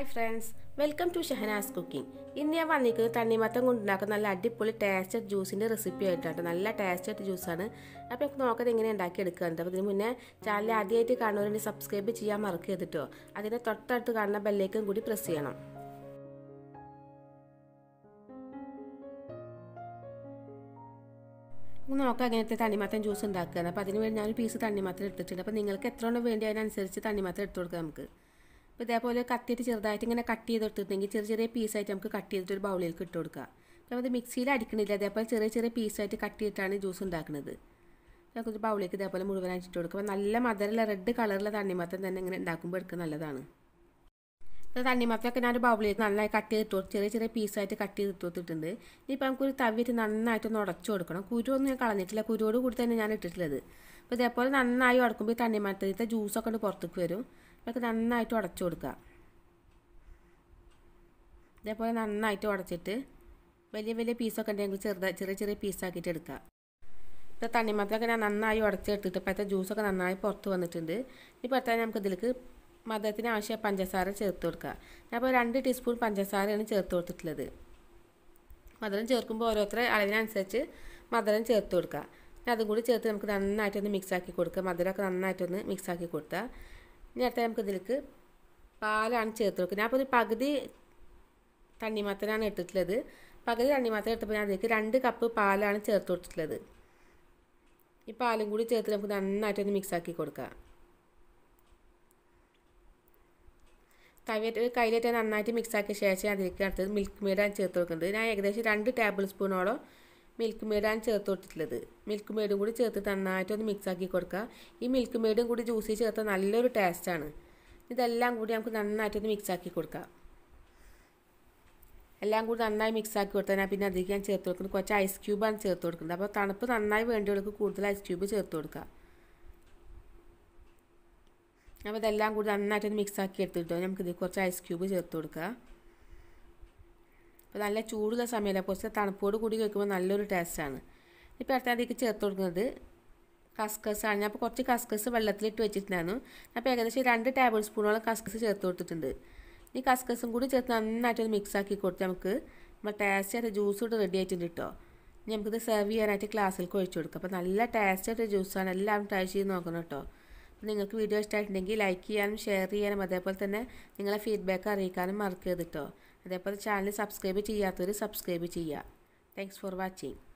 hi friends welcome to Shahanaz cooking ഇന്ന് ഞാൻ വന്നിരിക്കുന്നത് തണ്ണിമത്തം കൊണ്ടുണ്ടാക്കുന്ന നല്ല അടിപൊളി ടേസ്റ്റഡ് ജ്യൂസിൻ്റെ റെസിപ്പി ആയിട്ടാണ് നല്ല ടേസ്റ്റഡ് ജ്യൂസാണ് അപ്പോൾ നമുക്ക് നോക്കാം എങ്ങനെ ഉണ്ടാക്കി എടുക്കാറുണ്ട് അപ്പോൾ ഇതിന് മുന്നേ ചാനൽ ആദ്യമായിട്ട് കാണുന്നവരുണ്ടെങ്കിൽ സബ്സ്ക്രൈബ് ചെയ്യാൻ മറക്കരുത് കേട്ടോ അതിൻ്റെ തൊട്ടടുത്ത് കാണുന്ന ബെല്ലേക്കും കൂടി പ്രസ് ചെയ്യണം നോക്കാം എങ്ങനത്തെ തണ്ണിമത്തൻ ജ്യൂസ് ഉണ്ടാക്കുകയാണ് അപ്പോൾ അതിന് വേണ്ടി ഞാനൊരു പീസ് തണ്ണിമത്തൻ എടുത്തിട്ടുണ്ട് അപ്പോൾ നിങ്ങൾക്ക് എത്ര എണ്ണം വേണ്ടി അതിനനുസരിച്ച് തണ്ണിമത്തൻ എടുത്തു കൊടുക്കാം നമുക്ക് അപ്പോൾ ഇതേപോലെ കത്തിയിട്ട് ചെറുതായിട്ട് ഇങ്ങനെ കട്ട് ചെയ്ത് എടുത്തിട്ടുണ്ടെങ്കിൽ ചെറിയ ചെറിയ പീസായിട്ട് നമുക്ക് കട്ട് ചെയ്തിട്ട് ഒരു ബൗളിലേക്ക് ഇട്ട് കൊടുക്കാം അപ്പോൾ അത് മിക്സിയിൽ അടിക്കണില്ല അതേപോലെ ചെറിയ ചെറിയ പീസായിട്ട് കട്ട് ചെയ്തിട്ടാണ് ജ്യൂസ് ഉണ്ടാക്കുന്നത് നമുക്കൊരു ബൗളിലേക്ക് ഇതേപോലെ മുഴുവനായിട്ട് ഇട്ട് കൊടുക്കുക അപ്പോൾ നല്ല മധുരമുള്ള റെഡ് കളറിലെ തണ്ണിമത്തൻ തന്നെ ഇങ്ങനെ ഉണ്ടാക്കുമ്പോൾ എടുക്കുക നല്ലതാണ് ഇത് തണ്ണിമത്തൊക്കെ ഞാൻ ഒരു ബൗളിലേക്ക് നന്നായി കട്ട് ചെയ്തിട്ട് ചെറിയ ചെറിയ പീസായിട്ട് കട്ട് ചെയ്ത് കൊടുത്തിട്ടുണ്ട് ഇനിയിപ്പോൾ നമുക്കൊരു തവിയിട്ട് നന്നായിട്ടൊന്ന് ഉടച്ചു കൊടുക്കണം കുരുവൊന്നും ഞാൻ കളഞ്ഞിട്ടില്ല കുരുവോട് കൂടി തന്നെ ഞാൻ ഇട്ടിട്ടുള്ളത് അപ്പോൾ ഇതേപോലെ നന്നായി ഉടക്കുമ്പോൾ ഈ തണ്ണിമത്തത്തെ ജ്യൂസൊക്കെ ഉണ്ട് പുറത്തേക്ക് വരും അപ്പോൾ നന്നായിട്ട് ഉടച്ചു കൊടുക്കുക ഇതേപോലെ നന്നായിട്ട് ഉടച്ചിട്ട് വലിയ വലിയ പീസൊക്കെ ഉണ്ടെങ്കിൽ ചെറുതായി ചെറിയ ചെറിയ പീസാക്കിയിട്ട് എടുക്കുക ഇപ്പോൾ തണ്ണിമത്തൊക്കെ ഞാൻ നന്നായി ഉടച്ചെടുത്തിട്ട് ഇപ്പോഴത്തെ ജ്യൂസൊക്കെ നന്നായി പുറത്ത് വന്നിട്ടുണ്ട് ഇപ്പോൾ അടുത്ത നമുക്ക് ഇതിലേക്ക് മധുരത്തിന് ആവശ്യം പഞ്ചസാര ചേർത്ത് കൊടുക്കുക ഞാൻ ഇപ്പോൾ രണ്ട് ടീസ്പൂൺ പഞ്ചസാരയാണ് ചേർത്ത് കൊടുത്തിട്ടുള്ളത് മധുരം ചേർക്കുമ്പോൾ ഓരോരുത്തരുടെ അളവിനനുസരിച്ച് മധുരം ചേർത്ത് കൊടുക്കുക പിന്നെ അതും കൂടി ചേർത്ത് നമുക്ക് നന്നായിട്ടൊന്ന് മിക്സ് ആക്കി കൊടുക്കുക മധുരമൊക്കെ നന്നായിട്ടൊന്ന് മിക്സ് ആക്കി കൊടുക്കുക ഇനി അടുത്ത നമുക്ക് ഇതിലേക്ക് പാലാണ് ചേർത്ത് കൊടുക്കുക ഞാൻ അപ്പോൾ ഒരു പകുതി തണ്ണിമത്തനാണ് എടുത്തിട്ടുള്ളത് പകുതി തണ്ണിമത്തൻ എടുത്തപ്പോൾ ഞാൻ അതിലേക്ക് രണ്ട് കപ്പ് പാലാണ് ചേർത്ത് കൊടുത്തിട്ടുള്ളത് ഈ പാലും കൂടി ചേർത്ത് നമുക്ക് നന്നായിട്ടൊന്ന് മിക്സ് ആക്കി കൊടുക്കുക തവിയിട്ട് കയ്യിലേറ്റ് നന്നായിട്ട് മിക്സ് ആക്കിയ ശേഷം അതിലേക്ക് അടുത്തത് മിൽക്ക് മെയ്ഡാണ് ചേർത്ത് കൊടുക്കുന്നത് ഞാൻ ഏകദേശം രണ്ട് ടേബിൾ സ്പൂണോളം മിൽക്ക് മെയ്ഡാണ് ചേർത്ത് കൊടുത്തിട്ടുള്ളത് മിൽക്ക് മെയ്ഡും കൂടി ചേർത്ത് നന്നായിട്ടൊന്ന് മിക്സ് ആക്കി കൊടുക്കുക ഈ മിൽക്ക് മെയ്ഡും കൂടി ജ്യൂസിൽ ചേർത്താൽ നല്ലൊരു ടേസ്റ്റാണ് ഇതെല്ലാം കൂടി നമുക്ക് നന്നായിട്ടൊന്ന് മിക്സ് ആക്കി കൊടുക്കാം എല്ലാം കൂടി നന്നായി മിക്സ് ആക്കി കൊടുത്താൽ ഞാൻ പിന്നെ അതിലേക്ക് ഞാൻ ചേർത്ത് കൊടുക്കുന്നത് കുറച്ച് ഐസ് ക്യൂബാണ് ചേർത്ത് കൊടുക്കുന്നത് അപ്പോൾ തണുപ്പ് നന്നായി വേണ്ടിയവർക്ക് കൂടുതൽ ഐസ് ക്യൂബ് ചേർത്ത് കൊടുക്കുക അപ്പോൾ ഇതെല്ലാം കൂടി നന്നായിട്ടൊന്ന് മിക്സ് ആക്കി എടുത്തിട്ടോ നമുക്ക് ഇതിൽ കുറച്ച് ഐസ് ക്യൂബ് ചേർത്ത് കൊടുക്കുക അപ്പോൾ നല്ല ചൂടുള്ള സമയമല്ല കുറച്ച് തണുപ്പോട് കൂടി കഴിക്കുമ്പോൾ നല്ലൊരു ടേസ്റ്റാണ് ഇപ്പോൾ അടുത്ത അതിലേക്ക് ചേർത്ത് കൊടുക്കുന്നത് കസ്കസാണ് ഞാൻ അപ്പോൾ കുറച്ച് കസ്കസ് വെള്ളത്തിലിട്ട് വെച്ചിട്ടുണ്ടായിരുന്നു അപ്പോൾ ഏകദേശം രണ്ട് ടേബിൾ സ്പൂണോളം കസ്കസ് ചേർത്ത് കൊടുത്തിട്ടുണ്ട് ഈ കസ്കസും കൂടി ചേർത്ത് നന്നായിട്ടൊന്ന് മിക്സ് ആക്കി കൊടുത്ത് നമുക്ക് നമ്മുടെ ടേസ്റ്റ് ആയിട്ട് ജ്യൂസ് കൂടെ റെഡി ആയിട്ടുണ്ട് കേട്ടോ ഇനി നമുക്കിത് സെർവ് ചെയ്യാനായിട്ട് ക്ലാസ്സിലേക്ക് ഒഴിച്ചു കൊടുക്കാം അപ്പോൾ നല്ല ടേസ്റ്റ് ആയിട്ട് ജ്യൂസാണ് എല്ലാവരും ട്രൈ ചെയ്ത് നോക്കണം കേട്ടോ നിങ്ങൾക്ക് വീഡിയോ ഇഷ്ടമായിട്ടുണ്ടെങ്കിൽ ലൈക്ക് ചെയ്യാനും ഷെയർ ചെയ്യാനും അതേപോലെ തന്നെ നിങ്ങളെ ഫീഡ്ബാക്ക് അറിയിക്കാനും മറക്കരുത് കേട്ടോ അതേപോലെ ചാനൽ സബ്സ്ക്രൈബ് ചെയ്യാത്തവർ സബ്സ്ക്രൈബ് ചെയ്യുക താങ്ക്സ് ഫോർ വാച്ചിങ്